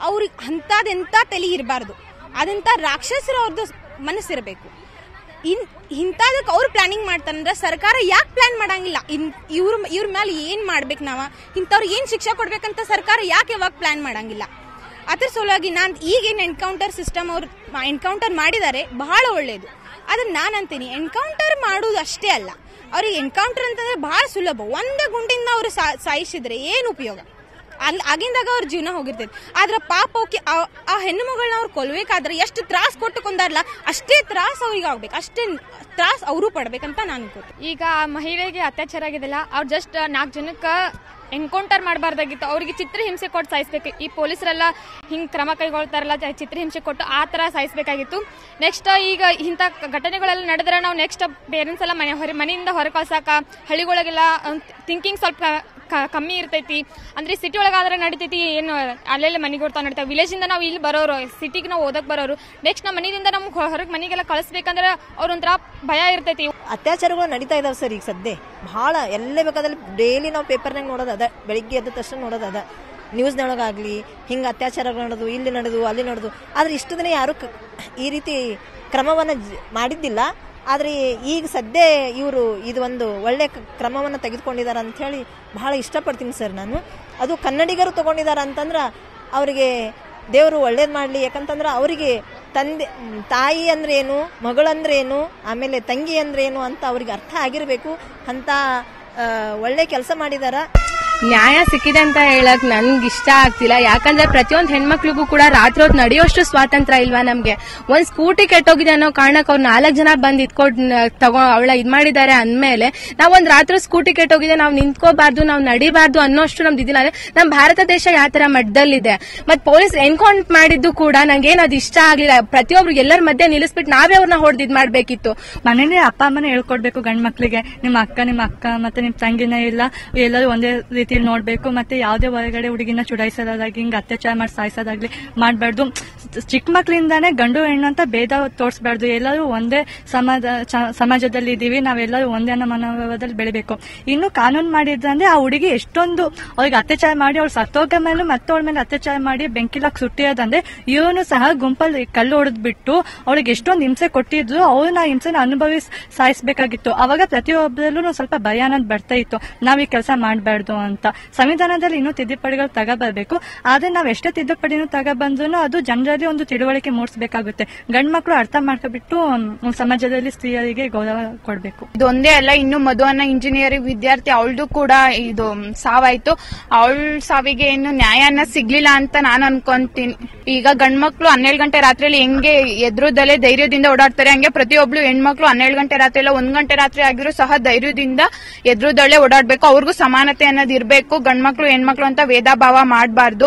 ಅವ್ರಿಗೆ ಅಂಥದ್ದೆಂಥ ತಲೆ ಇರಬಾರ್ದು ಅದಂಥ ರಾಕ್ಷಸರ ಅವ್ರದ್ದು ಮನಸ್ಸಿರಬೇಕು ಇನ್ ಇಂಥದಕ್ಕೆ ಅವ್ರು ಪ್ಲಾನಿಂಗ್ ಮಾಡ್ತಾರಂದ್ರೆ ಸರ್ಕಾರ ಯಾಕೆ ಪ್ಲಾನ್ ಮಾಡಂಗಿಲ್ಲ ಇನ್ ಇವ್ರ ಇವ್ರ ಮೇಲೆ ಏನು ಮಾಡ್ಬೇಕು ನಾವ ಇಂಥವ್ರಿಗೆ ಏನು ಶಿಕ್ಷೆ ಕೊಡ್ಬೇಕಂತ ಸರ್ಕಾರ ಯಾಕೆ ಯಾವಾಗ ಪ್ಲಾನ್ ಮಾಡಂಗಿಲ್ಲ ಅದ್ರ ಸಲುವಾಗಿ ನಾನು ಈಗೇನು ಎನ್ಕೌಂಟರ್ ಸಿಸ್ಟಮ್ ಅವ್ರು ಎನ್ಕೌಂಟರ್ ಮಾಡಿದ್ದಾರೆ ಬಹಳ ಒಳ್ಳೆಯದು ಆದ್ರೆ ನಾನು ಅಂತೀನಿ ಎನ್ಕೌಂಟರ್ ಮಾಡೋದು ಅಷ್ಟೇ ಅಲ್ಲ ಅವ್ರಿಗೆ ಎನ್ಕೌಂಟರ್ ಅಂತಂದ್ರೆ ಬಹಳ ಸುಲಭ ಒಂದೇ ಗುಂಡಿಂದ ಅವ್ರು ಸಾ- ಸಾಯಿಸಿದ್ರೆ ಏನು ಉಪಯೋಗ ಅಲ್ಲಿ ಆಗಿಂದಾಗ ಅವ್ರ ಜೀವನ ಹೋಗಿರ್ತೈತಿ ಆದ್ರೆ ಪಾಪ ಅವಕ್ಕೆ ಆ- ಆ ಹೆಣ್ಣು ಮಗಳನ್ನ ಅವ್ರು ಕೊಲ್ಬೇಕಾದ್ರೆ ಎಷ್ಟು ತ್ರಾಸ್ ಕೊಟ್ಟು ಕೊಂದಾರಲ್ಲ ಅಷ್ಟೇ ತ್ರಾಸ್ ಅವ್ರಿಗೆ ಆಗ್ಬೇಕು ಅಷ್ಟೇ ತ್ರಾಸ್ ಅವರು ಪಡ್ಬೇಕಂತ ನಾನು ಅನ್ಕೋತೀನಿ ಈಗ ಆ ಮಹಿಳೆಗೆ ಅತ್ಯಾಚಾರ ಆಗಿದೆಲ್ಲ ಅವ್ರು ಜಸ್ಟ್ ನಾಲ್ಕು ಜನಕ್ಕೆ ಎನ್ಕೌಂಟರ್ ಮಾಡಬಾರ್ದಾಗಿತ್ತು ಅವ್ರಿಗೆ ಚಿತ್ರಹಿಂಸೆ ಕೊಟ್ಟು ಸಾಯಿಸ್ಬೇಕು ಈ ಪೊಲೀಸರೆಲ್ಲ ಹಿಂಗೆ ಕ್ರಮ ಕೈಗೊಳ್ತಾರಲ್ಲ ಜ- ಚಿತ್ರಹಿಂಸೆ ಕೊಟ್ಟು ಆ ಥರ ಸಾಯಿಸ್ಬೇಕಾಗಿತ್ತು ನೆಕ್ಸ್ಟ್ ಈಗ ಇಂಥ ಘಟನೆಗಳೆಲ್ಲ ನಡೆದ್ರೆ ನಾವು ನೆಕ್ಸ್ಟ್ ಪೇರೆಂಟ್ಸ್ ಎಲ್ಲ ಮನೆ ಹೊರ ಮನೆಯಿಂದ ಹೊರ ಕಳ್ಸಾಕ ಹಳ್ಳಿಗಳಿಗೆಲ್ಲ ಥಿಂಕಿಂಗ್ ಸ್ವಲ್ಪ ಕ- ಕಮ್ಮಿ ಇರ್ತೈತಿ ಅಂದ್ರೆ ಸಿಟಿ ಒಳಗಾದ್ರೆ ನಡಿತೈತಿ ಏನು ಅಲ್ಲೆಲ್ಲ ಮನೆಗೆ ಹೊರ್ತಾ ನಡಿತಾವೆ ವಿಲೇಜಿಂದ ನಾವು ಇಲ್ಲಿ ಬರೋರು ಸಿಟಿಗೆ ನಾವು ಓದಕ್ ಬರೋರು ನೆಕ್ಸ್ಟ್ ನಮ್ಮ ಮನೆಯಿಂದ ನಮ್ಗೆ ಹೊರಗೆ ಮನೆಗೆಲ್ಲ ಕಳಿಸ್ಬೇಕಂದ್ರೆ ಅವ್ರೊಂಥರ ಭಯ ಇರ್ತೈತಿ ಅತ್ಯಾಚಾರಗಳು ನಡೀತಾ ಇದಾವೆ ಸರ್ ಈಗ ಸದ್ಯ ಭಾಳ ಎಲ್ಲೇ ಬೇಕಾದಲ್ಲಿ ಡೈಲಿ ನಾವು ಪೇಪರ್ನಾಗ ನೋಡೋದು ಅದ ಬೆಳಿಗ್ಗೆ ಎದ್ದ ತಕ್ಷಣ ನೋಡೋದು ಅದ ನ್ಯೂಸ್ನೊಳಗಾಗಲಿ ಹಿಂಗೆ ಅತ್ಯಾಚಾರಗಳು ನಡೆದು ಇಲ್ಲಿ ನಡೆದು ಅಲ್ಲಿ ನಡೆದು ಆದರೆ ಇಷ್ಟು ದಿನ ಯಾರು ಕ- ಈ ರೀತಿ ಕ್ರಮವನ್ನು ಮಾಡಿದ್ದಿಲ್ಲ ಆದರೆ ಈಗ ಸದ್ಯ ಇವರು ಇದು ಒಂದು ಒಳ್ಳೆ ಕ- ಕ್ರಮವನ್ನು ತೆಗೆದುಕೊಂಡಿದ್ದಾರೆ ಅಂಥೇಳಿ ಬಹಳ ಇಷ್ಟಪಡ್ತೀನಿ ಸರ್ ನಾನು ಅದು ಕನ್ನಡಿಗರು ತಗೊಂಡಿದ್ದಾರೆ ಅಂತಂದ್ರೆ ಅವರಿಗೆ ದೇವರು ಒಳ್ಳೇದು ಮಾಡಲಿ ಯಾಕಂತಂದ್ರೆ ಅವರಿಗೆ ತಂದೆ ಮ್, ತಾಯಿ ಅಂದ್ರೆ ಏನು ಮಗಳಂದ್ರೆ ಏನು ಆಮೇಲೆ ತಂಗಿ ಅಂದ್ರೆ ಏನು ಅಂತ ಅವ್ರಿಗೆ ಅರ್ಥ ಆಗಿರಬೇಕು ಅಂತ ಆ, ಒಳ್ಳೆ ಕೆಲಸ ಮಾಡಿದಾರ ನ್ಯಾಯ ಸಿಕ್ಕಿದೆ ಅಂತ ಹೇಳಕ್ ನನ್ಗೆ ಇಷ್ಟ ಆಗ್ತಿಲ್ಲ ಯಾಕಂದ್ರೆ ಪ್ರತಿಯೊಂದು ಹೆಣ್ಮಕ್ಳಿಗೂ ಕೂಡ ರಾತ್ರಿ ಹೊತ್ತು ನಡೆಯೋಷ್ಟು ಸ್ವಾತಂತ್ರ್ಯ ಇಲ್ವಾ ನಮ್ಗೆ ಒಂದ್ ಸ್ಕೂಟಿ ಕೆಟ್ಟೋಗಿದೆ ಅನ್ನೋ ಕಾರಣಕ್ಕೆ ಅವ್ರು ನಾಲ್ಕು ಜನ ಬಂದ್ ಇದ್ಕೊಂಡ್ ತಗೋ ಅವಳ ಇದ್ ಮಾಡಿದ್ದಾರೆ ಅಂದ್ಮೇಲೆ ನಾವ್ ಒಂದ್ ರಾತ್ರಿ ಸ್ಕೂಟಿ ಕೆಟ್ಟೋಗಿದೆ ನಾವು ನಿಂತ್ಕೋಬಾರ್ದು ನಾವು ನಡಿಬಾರ್ದು ಅನ್ನೋಷ್ಟು ನಮ್ದು ಇದಿಲ್ಲ ಅಂದ್ರೆ ನಮ್ ಭಾರತ ದೇಶ ಯಾವ ತರ ಮಟ್ಟದಲ್ಲಿದೆ ಮತ್ ಪೊಲೀಸ್ ಎನ್ಕೌಂಟ್ ಮಾಡಿದ್ದು ಕೂಡ ನಂಗೇನ್ ಅದು ಇಷ್ಟ ಆಗ್ಲಿಲ್ಲ ಪ್ರತಿಯೊಬ್ರು ಎಲ್ಲರ ಮಧ್ಯೆ ನಿಲ್ಲಿಸ್ಬಿಟ್ಟು ನಾವೇ ಅವ್ರನ್ನ ಹೊಡೆದ್ ಇದ್ ಮಾಡ್ಬೇಕಿತ್ತು ಮನೇಲಿ ಅಪ್ಪ ಅಮ್ಮನ ಹೇಳ್ಕೊಡ್ಬೇಕು ಗಂಡ್ ಮಕ್ಳಿಗೆ ನಿಮ್ಮ ಅಕ್ಕ ನಿಮ್ಮ ಅಕ್ಕ ಮತ್ತೆ ನಿಮ್ ತಂಗಿನ ಇಲ್ಲ ಎಲ್ಲರೂ ಒಂದೇ ರೀತಿಯಲ್ಲಿ ನೋಡ್ಬೇಕು ಮತ್ತೆ ಯಾವುದೇ ಹೊರಗಡೆ ಹುಡುಗಿನ ಚುಡಾಯಿಸೋದಾಗಿ ಹಿಂಗ್ ಅತ್ಯಾಚಾರ ಮಾಡಿ ಸಾಯಿಸೋದಾಗ್ಲಿ ಮಾಡ್ಬಾರ್ದು ಚಿಕ್ಕ ಮಕ್ಳಿಂದಾನೇ ಗಂಡು ಹೆಣ್ಣು ಅಂತ ಭೇದ ತೋರಿಸ್ಬಾರ್ದು ಎಲ್ಲರೂ ಒಂದೇ ಸಮಾಜ ಚ- ಸಮಾಜದಲ್ಲಿ ಇದೀವಿ ನಾವೆಲ್ಲರೂ ಒಂದೇ ಅನ್ನೋ ಮನೋಭಾವದಲ್ಲಿ ಬೆಳಿಬೇಕು ಇನ್ನು ಕಾನೂನು ಮಾಡಿದ್ರಂದ್ರೆ ಆ ಹುಡುಗಿ ಎಷ್ಟೊಂದು ಅವ್ರಿಗೆ ಅತ್ಯಾಚಾರ ಮಾಡಿ ಅವ್ಳು ಸತ್ತೋಗ ಮೇಲೆ ಮತ್ತೆ ಅವಳ ಮೇಲೆ ಅತ್ಯಾಚಾರ ಮಾಡಿ ಬೆಂಕಿಲಾಕ್ ಸುಟ್ಟಿರೋದಂದ್ರೆ ಇವನು ಸಹ ಗುಂಪಲ್ಲಿ ಕಲ್ಲು ಹೊಡೆದ್ಬಿಟ್ಟು ಅವಳಿಗೆ ಎಷ್ಟೊಂದು ಹಿಂಸೆ ಕೊಟ್ಟಿದ್ರು ಅವ್ರನ್ನ ಹಿಂಸೆನ ಅನುಭವಿಸ್ ಸಾಯಿಸ್ಬೇಕಾಗಿತ್ತು ಅವಾಗ ಪ್ರತಿಯೊಬ್ಬರಲ್ಲೂ ಸ್ವಲ್ಪ ಭಯ ಅನ್ನೋದು ಬರ್ತಾ ಇತ್ತು ನಾವ್ ಈ ಕೆಲಸ ಮಾಡಬಾರ್ದು ಅಂತ ಸಂವಿಧಾನದಲ್ಲಿ ಇನ್ನೂ ತಿದ್ದುಪಡಿಗಳು ತಗೋಬರ್ಬೇಕು ಆದ್ರೆ ನಾವ್ ಎಷ್ಟೇ ತಿದ್ದುಪಡಿನೂ ತಗೊಬಂದ್ರು ಅದು ಜನರಲ್ಲಿ ಒಂದು ತಿಳುವಳಿಕೆ ಮೂಡಿಸಬೇಕಾಗುತ್ತೆ ಗಂಡ್ ಮಕ್ಳು ಅರ್ಥ ಮಾಡ್ಕೊಬಿಟ್ಟು ಮ್, ಸಮಾಜದಲ್ಲಿ ಸ್ತ್ರೀಯರಿಗೆ ಗೌರವ ಕೊಡ್ಬೇಕು ಇದೊಂದೇ ಅಲ್ಲ ಇನ್ನು ಮಧು ಅನ್ನೋ ಇಂಜಿನಿಯರಿಂಗ್ ವಿದ್ಯಾರ್ಥಿ ಅವಳದು ಕೂಡ ಇದು ಸಾವಾಯ್ತು ಅವಳ ಸಾವಿಗೆ ಇನ್ನು ನ್ಯಾಯನ ಸಿಗ್ಲಿಲ್ಲ ಅಂತ ನಾನು ಅನ್ಕೊಂತೀನಿ ಈಗ ಗಂಡ್ಮಕ್ಳು ಹನ್ನೆರಡು ಗಂಟೆ ರಾತ್ರಿಯಲ್ಲಿ ಹೆಂಗೆ ಎದುರುದಲ್ಲೇ ಧೈರ್ಯದಿಂದ ಓಡಾಡ್ತಾರೆ ಹಂಗೆ ಪ್ರತಿಯೊಬ್ಳು ಹೆಣ್ಮಕ್ಳು ಹನ್ನೆರಡು ಗಂಟೆ ರಾತ್ರಿ ಇಲ್ಲ ಒಂದ್ ಗಂಟೆ ರಾತ್ರಿ ಆಗಿರೋ ಸಹ ಧೈರ್ಯದಿಂದ ಎದುರುದಲ್ಲೇ ಓಡಾಡ್ಬೇಕು ಅವ್ರಿಗೂ ಸಮಾನತೆ ಅನ್ನೋದು ಇರ್ಬೇಕು ಗಂಡ್ಮಕ್ಳು ಹೆಣ್ಮಕ್ಳು ಅಂತ ಭೇದ ಭಾವ ಮಾಡಬಾರ್ದು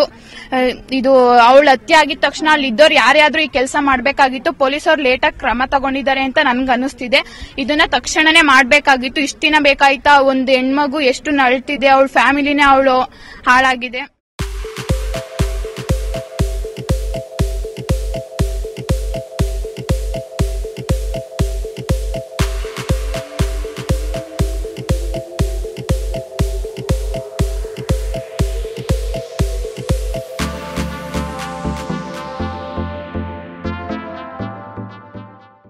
ಇದು ಅವಳು ಹತ್ಯೆ ಆಗಿದ ತಕ್ಷಣ ಅಲ್ಲಿ ಇದ್ದವ್ರು ಯಾರ್ಯಾದ್ರೂ ಈ ಕೆಲಸ ಮಾಡ್ಬೇಕಾಗಿತ್ತು ಪೊಲೀಸರು ಲೇಟಾಗಿ ಕ್ರಮ ತಗೊಂಡಿದ್ದಾರೆ ಅಂತ ನನ್ಗೆ ಅನಿಸ್ತಿದೆ ಇದನ್ನ ತಕ್ಷಣನೇ ಮಾಡ್ಬೇಕಾಗಿತ್ತು ಇಷ್ಟ ದಿನ ಬೇಕಾಯ್ತಾ ಒಂದು ಹೆಣ್ಮಗು ಎಷ್ಟು ನಳ್ತಿದೆ ಅವಳ ಫ್ಯಾಮಿಲಿನೇ ಅವಳು ಹಾಳಾಗಿದೆ